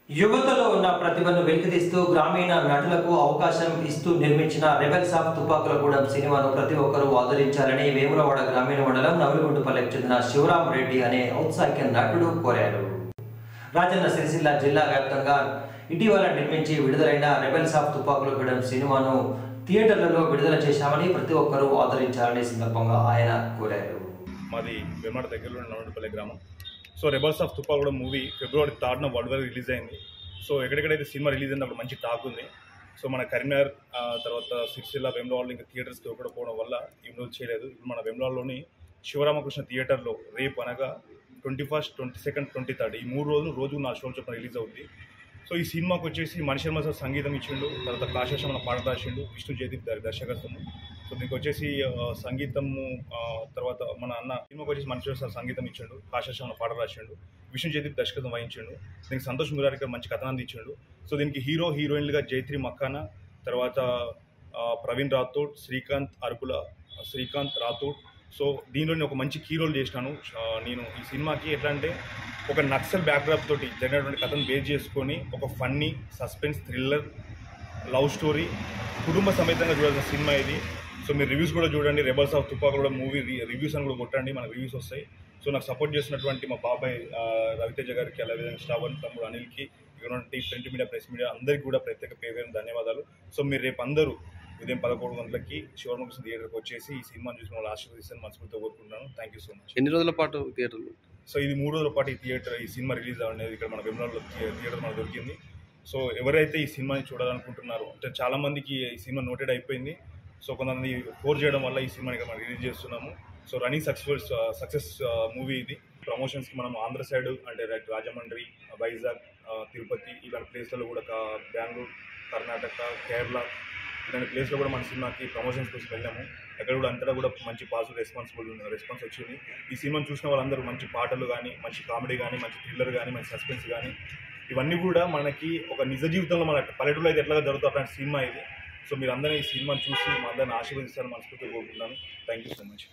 యువతలో ఉన్న ప్రతిభను వెలికితీస్తూ గ్రామీణ నటులకు అవకాశం ఇస్తూ నిర్మించిన రెబెల్స్ ఆఫ్ తుపాకులగూడెం సినిమాను ప్రతి ఒక్కరూ ఆదరించాలని వేములవాడ గ్రామీణ మండలం నవలిగుంటుపల్లెకు చెందిన శివరాం రెడ్డి అనే ఔత్సాహిక నటుడు కోరారు రాజన్న సిరిసిల్ల జిల్లా వ్యాప్తంగా ఇటీవల నిర్మించి విడుదలైన రెబెల్స్ ఆఫ్ తుపాకులగూడెం సినిమాను థియేటర్లలో విడుదల చేశామని ప్రతి ఒక్కరూ ఆదరించాలని సందర్భంగా ఆయన కోరారు మాది వెమ్మడ దగ్గరలో ఉన్న నవనపల్లి గ్రామం so rebels of Tupaguda movie ఫిబ్రవరి థర్డ్న వరల్డ్ వైడ్ రిలీజ్ అయింది సో ఎక్కడెక్కడైతే సినిమా రిలీజ్ అయింది అప్పుడు మంచి టాక్ ఉంది సో మన కరీంనగర్ ఆ, తర్వాత సిరిసిల్ల వేములవాడలో ఇంకా థియేటర్స్ దొరకకపోవడం వల్ల ఈ రోజు చేయలేదు ఇప్పుడు మన వేములవాడలోని శివరామకృష్ణ థియేటర్లో రేపు అనగా twenty first twenty second twenty third ఈ మూడు రోజులు రోజు నా షో చొప్పున రిలీజ్ అవుద్ది సో ఈ సినిమాకి వచ్చేసి మణిశర్మ సార్ సంగీతం ఇచ్చిండు తర్వాత కాశేషం మన పాట రాసిండు విష్ణు జయదీప్ గారి దర్శకత్వము సో దీనికి వచ్చేసి ఆ, సంగీతము ఆ, తర్వాత మన అన్న సినిమాకి వచ్చేసి మణిశర్మ సార్ సంగీతం ఇచ్చిండు కాశేషం పాట రాసిండు విష్ణు జయదీప్ దర్శకత్వం వహించిండు దీనికి సంతోష్ మురారికర్ మంచి కథనాన్ని ఇచ్చిండు సో దీనికి హీరో హీరోయిన్లుగా జైత్రి మక్కాన తర్వాత ఆ, ప్రవీణ్ రాథోడ్ శ్రీకాంత్ అరుపుల శ్రీకాంత్ రాథోడ్ సో దీనిలో నేను ఒక మంచి కీ రోల్ చేసినాను ఆ, నేను ఈ సినిమాకి ఎట్లా అంటే ఒక నక్సల్ బ్యాక్డ్రాప్ తోటి జరిగినటువంటి కథను బేస్ చేసుకొని ఒక funny suspense thriller love story కుటుంబ సమేతంగా చూడాల్సిన సినిమా ఇది సో మీరు రివ్యూస్ కూడా చూడండి రెబల్స్ ఆఫ్ తుపాకు కూడా మూవీ రివ్యూస్ అని కూడా కొట్టండి మన రివ్యూస్ వస్తాయి సో నాకు సపోర్ట్ చేసినటువంటి మా బాబాయ్ ఆ, రవితేజ గారికి అలాగే శ్రావణ్ తమ్ముడు అనిల్కి ఇక్కడ ఉన్నటువంటి ప్రింట్ మీడియా ప్రెస్ మీడియా అందరికీ కూడా ప్రత్యేక పేరు ధన్యవాదాలు సో మీరు రేపు అందరూ ఉదయం పదకొండు గంటలకి శివరామకృష్ణ థియేటర్కి వచ్చేసి ఈ సినిమా చూసి మమ్మల్ని ఆశీర్వదిస్తాను మనస్ఫూర్తిగా కోరుకుంటున్నాను థ్యాంక్ యూ సో మచ్ ఎన్ని రోజుల పాటు థియేటర్లు సో ఇది మూడు రోజుల పాటు ఈ థియేటర్ ఈ సినిమా రిలీజ్ అనేది ఇక్కడ మన వెమ్లాడ్లో థియేటర్ మనకు దొరికింది సో ఎవరైతే ఈ సినిమాని చూడాలనుకుంటున్నారో అంటే చాలా మందికి ఈ సినిమా నోటెడ్ అయిపోయింది సో కొంతమంది ఫోర్ చేయడం వల్ల ఈ సినిమాని ఇక్కడ మనం రిలీజ్ చేస్తున్నాము so running successful success movie ఇది ప్రమోషన్స్కి మనం ఆంధ్ర సైడ్ అంటే లైక్ రాజమండ్రి వైజాగ్ ఆ, తిరుపతి ఇలాంటి ప్లేస్లలో కూడా కా- బెంగళూరు కర్ణాటక కేరళ ఇలాంటి ప్లేస్లో కూడా మన సినిమాకి ప్రమోషన్స్ కోసం వెళ్ళాము అక్కడ కూడా అంతటా కూడా మంచి పాజిటివ్ రెస్పాన్సిబుల్ రెస్పాన్స్ వచ్చింది ఈ సినిమాని చూసిన వాళ్ళందరూ మంచి పాటలు కానీ మంచి కామెడీ కానీ మంచి థ్రిల్లర్ కానీ మంచి సస్పెన్స్ కానీ ఇవన్నీ కూడా మనకి ఒక నిజ జీవితంలో మన పల్లెటూరులో అయితే ఎట్లాగా జరుగుతుంది అట్లాంటి సినిమా ఇది సో మీరు అందరూ ఈ సినిమాని చూసి మా అందరిని ఆశీర్వదిస్తారని మనస్ఫూర్తిగా కోరుకుంటున్నాను థ్యాంక్ యూ సో మచ్